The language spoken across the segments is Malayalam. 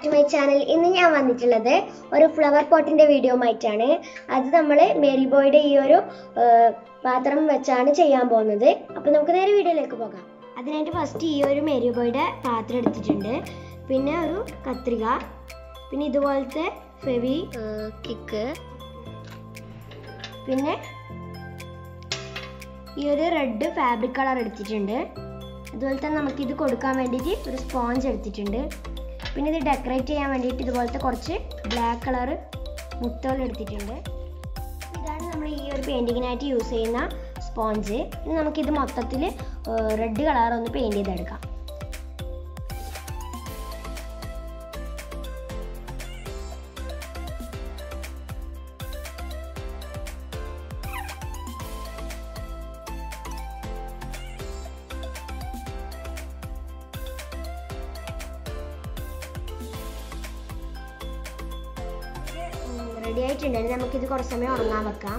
ടു മൈ ചാനൽ ഇന്ന് ഞാൻ വന്നിട്ടുള്ളത് ഒരു ഫ്ലവർ പോട്ടിന്റെ വീഡിയോ ആയിട്ടാണ് അത് നമ്മൾ മേരി ബോയുടെ ഈ ഒരു ആ, പാത്രം വെച്ചാണ് ചെയ്യാൻ പോകുന്നത് അപ്പോൾ നമുക്ക് നേരെ വീഡിയോയിലേക്ക് പോകാം അതിനായിട്ട് ഫസ്റ്റ് ഈ ഒരു മേരി ബോയുടെ പാത്രം എടുത്തിട്ടുണ്ട് പിന്നെ ഒരു കത്രിക പിന്നെ ഇതുപോലത്തെ ഫെവി കിക്ക് പിന്നെ ഈ ഒരു റെഡ് ഫാബ്രിക് കളർ എടുത്തിട്ടുണ്ട് അതുപോലെ തന്നെ നമുക്കിത് കൊടുക്കാൻ വേണ്ടിയിട്ട് ഒരു സ്പോഞ്ച് എടുത്തിട്ടുണ്ട് പിന്നെ ഇത് ഡെക്കറേറ്റ് ചെയ്യാൻ വേണ്ടിയിട്ട് ഇതുപോലത്തെ കുറച്ച് ബ്ലാക്ക് കളർ മുത്തുകൾ എടുത്തിട്ടുണ്ട് ഇതാണ് നമ്മൾ ഈ ഒരു പെയിൻറ്റിങ്ങിനായിട്ട് യൂസ് ചെയ്യുന്ന സ്പോഞ്ച് ഇനി നമുക്കിത് മൊത്തത്തിൽ റെഡ് കളർ ഒന്ന് പെയിൻറ്റ് ചെയ്തെടുക്കാം റെഡി ആയിട്ടുണ്ട് ഇനി നമുക്കിത് കുറച്ച് സമയം ഉറങ്ങാൻ വെക്കാം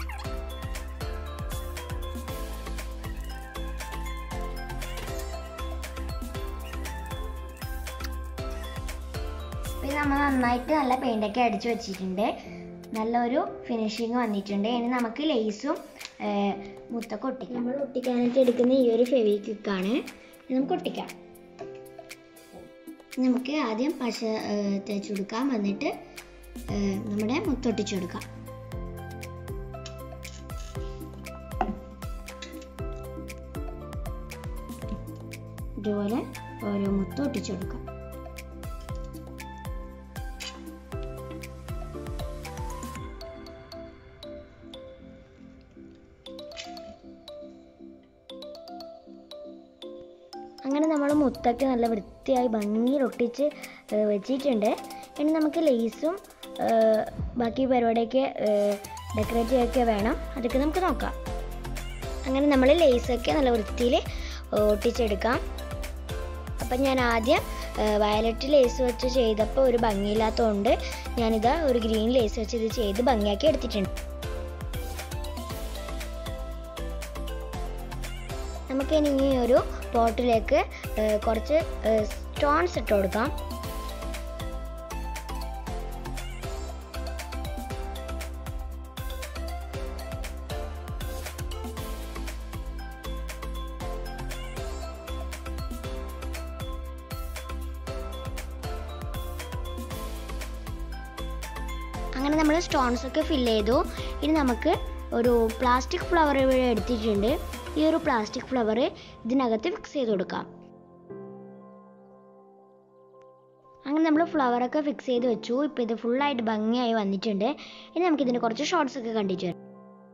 പിന്നെ നമ്മൾ നന്നായിട്ട് നല്ല പെയിൻ്റൊക്കെ അടിച്ചു വെച്ചിട്ടുണ്ട് നല്ലൊരു ഫിനിഷിങ് വന്നിട്ടുണ്ട് ഇനി നമുക്ക് ലേസും മുത്തൊക്കെ ഒട്ടിക്കാം നമ്മൾ ഒട്ടിക്കാനായിട്ട് എടുക്കുന്ന ഈ ഒരു ഫെവിക്വിക്കാണ് നമുക്ക് ഒട്ടിക്കാം നമുക്ക് ആദ്യം പശ തേച്ച് കൊടുക്കാം എന്നിട്ട് ഏഹ് നമ്മുടെ മുത്തൊട്ടിച്ചു കൊടുക്കാം ഇതുപോലെ ഓരോ മുത്തും ഒട്ടിച്ചു കൊടുക്കാം അങ്ങനെ നമ്മൾ മുത്തൊക്കെ നല്ല വൃത്തിയായി ഭംഗിയിൽ ഒട്ടിച്ച് ഏഹ് വെച്ചിട്ടുണ്ട് ഇനി നമുക്ക് ലേസും ഏഹ് ബാക്കി പരിപാടിയൊക്കെ ഡെക്കറേറ്റ് ചെയ്യൊക്കെ വേണം അതൊക്കെ നമുക്ക് നോക്കാം അങ്ങനെ നമ്മൾ ലേസൊക്കെ നല്ല വൃത്തിയിൽ ഒട്ടിച്ചെടുക്കാം അപ്പം ഞാൻ ആദ്യം വയലറ്റ് ലേസ് വെച്ച് ചെയ്തപ്പോൾ ഒരു ഭംഗിയില്ലാത്തതുകൊണ്ട് ഞാനിതാ ഒരു ഗ്രീൻ ലേസ് വെച്ച് ഇത് ചെയ്ത് ഭംഗിയാക്കി എടുത്തിട്ടുണ്ട് നമുക്ക് ഇനി ഈ ഒരു പോട്ടിലേക്ക് കുറച്ച് സ്റ്റോൺസ് ഇട്ട് കൊടുക്കാം അങ്ങനെ നമ്മൾ സ്റ്റോൺസ് ഒക്കെ ഫില്ല് ചെയ്തു ഇനി നമുക്ക് ഒരു പ്ലാസ്റ്റിക് ഫ്ലവർ ഇവിടെ എടുത്തിട്ടുണ്ട് ഈ ഒരു പ്ലാസ്റ്റിക് ഫ്ലവർ ഇതിനകത്ത് ഫിക്സ് ചെയ്ത് കൊടുക്കാം അങ്ങനെ നമ്മൾ ഫ്ലവറൊക്കെ ഫിക്സ് ചെയ്ത് വെച്ചു ഇപ്പോൾ ഇത് ഫുള്ളായിട്ട് ഭംഗിയായി വന്നിട്ടുണ്ട് ഇനി നമുക്ക് ഇതിന് കുറച്ച് ഷോർട്സ് ഒക്കെ കണ്ടിട്ട് വരാം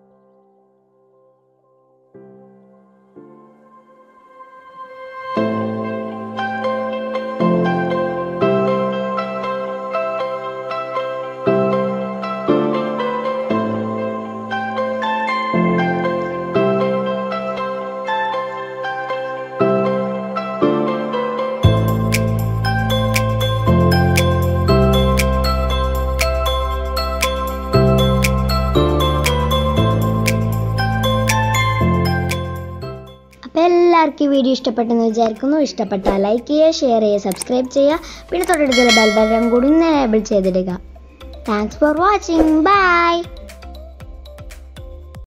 അപ്പോൾ എല്ലാവർക്കും ഈ വീഡിയോ ഇഷ്ടപ്പെട്ടെന്ന് വിചാരിക്കുന്നു ഇഷ്ടപ്പെട്ടാൽ ലൈക്ക് ചെയ്യുക ഷെയർ ചെയ്യുക സബ്സ്ക്രൈബ് ചെയ്യുക പിന്നെ തൊട്ടടുത്തുള്ള ബെൽ ബട്ടൺ കൂടി എനേബിൾ ചെയ്തിടുക താങ്ക്സ് ഫോർ വാച്ചിങ് ബൈ